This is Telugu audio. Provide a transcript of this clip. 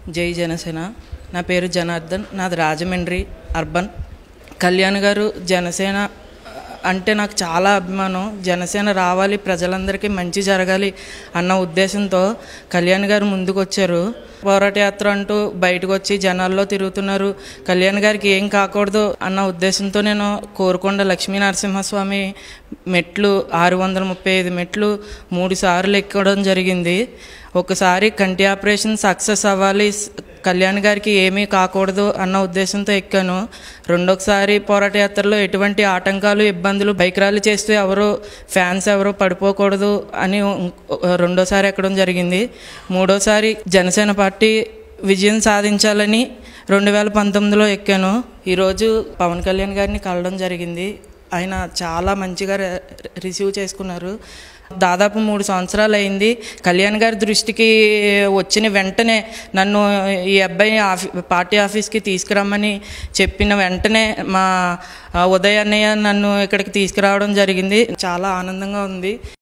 జై జనసేన నా పేరు జనార్దన్ నాది రాజమండ్రి అర్బన్ కళ్యాణ్ గారు జనసేన అంటే నాకు చాలా అభిమానం జనసేన రావాలి ప్రజలందరికీ మంచి జరగాలి అన్న ఉద్దేశంతో కళ్యాణ్ గారు ముందుకు వచ్చారు పోరాట యాత్ర అంటూ బయటకు వచ్చి జనాల్లో తిరుగుతున్నారు కళ్యాణ్ గారికి ఏం కాకూడదు అన్న ఉద్దేశంతో నేను కోరుకొండ లక్ష్మీ నరసింహస్వామి మెట్లు ఆరు వందల ముప్పై ఐదు మెట్లు మూడు సార్లు ఎక్కడం జరిగింది ఒకసారి కంటి ఆపరేషన్ సక్సెస్ అవ్వాలి స్- కళ్యాణ్ గారికి ఏమీ కాకూడదు అన్న ఉద్దేశంతో ఎక్కాను రెండోసారి పోరాట యాత్రలో ఎటువంటి ఆటంకాలు ఇబ్బందులు బైక్ ర్యాలీ చేస్తూ ఎవరు ఫ్యాన్స్ ఎవరు పడిపోకూడదు అని ఇంకో- రెండోసారి ఎక్కడం జరిగింది మూడోసారి జనసేన పార్టీ విజయం సాధించాలని రెండు వేల పంతొమ్మిదిలో ఎక్కాను ఈరోజు పవన్ కళ్యాణ్ గారిని కలవడం జరిగింది ఆయన చాలా మంచిగా రి- రిసీవ్ చేసుకున్నారు దాదాపు మూడు సంవత్సరాలు అయింది కళ్యాణ్ గారి దృష్టికి వచ్చిన వెంటనే నన్ను ఈ అబ్బాయి ఆఫీ పార్టీ ఆఫీస్కి తీసుకురమ్మని చెప్పిన వెంటనే మా ఆ, ఉదయ్ అన్నయ్య నన్ను ఇక్కడికి తీసుకురావడం జరిగింది చాలా ఆనందంగా ఉంది